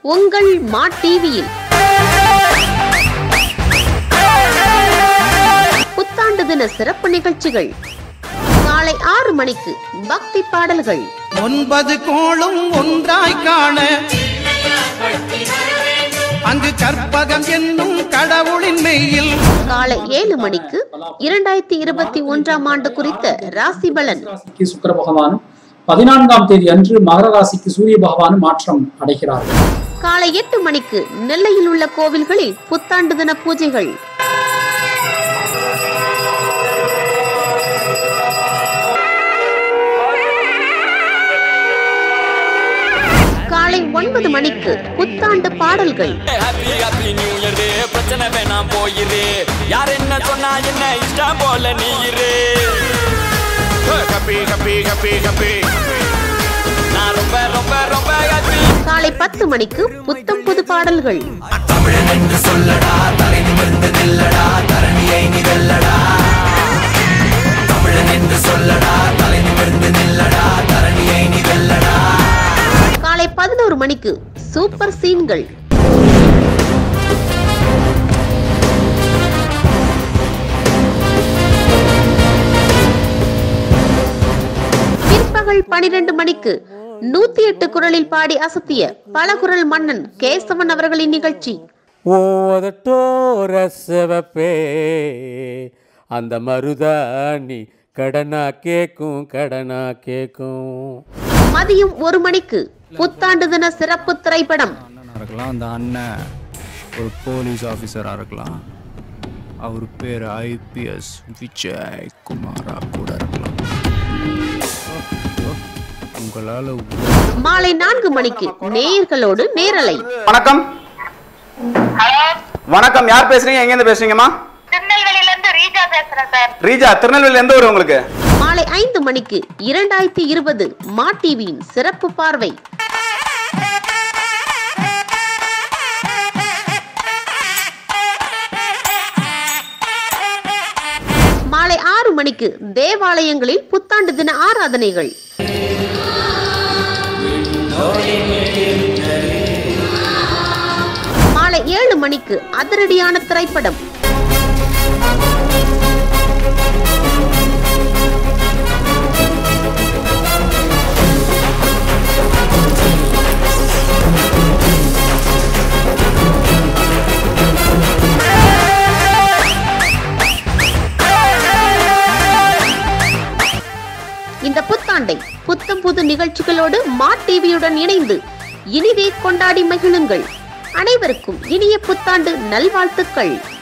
உங்கள் மா டிவியில் புத்தாண்டு தின சிறப்பு நிகழ்ச்சிகள் காலை ஆறு மணிக்கு பக்தி பாடல்கள் ஒன்பது கோளும் ஒன்றாய் காண அங்கு கற்பகம் என்னும் கடவுளின் மெய்யில் காலை ஏழு மணிக்கு இரண்டாயிரத்தி இருபத்தி ஒன்றாம் ஆண்டு குறித்த ராசி பலன் ராசிக்கு சுக்கிர பகவானும் பதினான்காம் தேதி அன்று மகர ராசிக்கு சூரிய பகவானும் மாற்றம் அடைகிறார்கள் காலை எட்டு மணிக்கு நெல்லையில் உள்ள கோவில்களில் புத்தாண்டு தின பூஜைகள் காலை ஒன்பது மணிக்கு புத்தாண்டு பாடல்கள் ஹாப்பி ஹாப்பி நியூ இயர் பிரச்சனை வேணாம் போயிரு யார் என்ன சொன்னா என்ன இஷ்டம் போல நீ இரு Happy, happy, happy, happy. நான் ரொம்ப ரொம்ப ரொம்ப happy. காலை பத்து மணிக்கு புத்தம் புது பாடல்கள் காலை பதினோரு மணிக்கு சூப்பர் சீன்கள் பிற்பகல் பனிரெண்டு மணிக்கு நூத்தி எட்டு குரலில் பாடி அசத்திய பல குரல் மன்னன் கேசவன் அவர்களின் நிகழ்ச்சி ஓதட்டோர சிவப்பே அந்த மருதாணி கடனா கேக்கும் கடனா கேக்கும் மதியம் ஒரு மணிக்கு புத்தாண்டு தின சிறப்பு திரைப்படம் அண்ணனா இருக்கலாம் அந்த அண்ணன் ஒரு போலீஸ் ஆஃபீஸராக இருக்கலாம் அவர் பேர் ஐபிஎஸ் விஜய் குமாரா கூட இருக்கலாம் உங்களால் மாலை நான்கு மணிக்கு நேயர்களோடு நேரலை வணக்கம் வணக்கம் யார் பேசுறீங்க எங்க இருந்து பேசுறீங்கம்மா திருநெல்வேலியில இருந்து ரீஜா பேசுறேன் சார் ரீஜா திருநெல்வேலி எந்த ஊர் உங்களுக்கு மாலை ஐந்து மணிக்கு இரண்டாயிரத்தி இருபது மா டிவியின் சிறப்பு பார்வை மாலை ஆறு மணிக்கு தேவாலயங்களில் புத்தாண்டு தின ஆராதனைகள் மாலை ஏழு மணிக்கு அதிரடியான திரைப்படம் இந்த புத்தாண்டை புத்தம் புது நிகழ்ச்சிகளோடு மா டிவியுடன் இணைந்து இனிதே கொண்டாடி மகிழுங்கள் அனைவருக்கும் இனிய புத்தாண்டு நல்வாழ்த்துக்கள்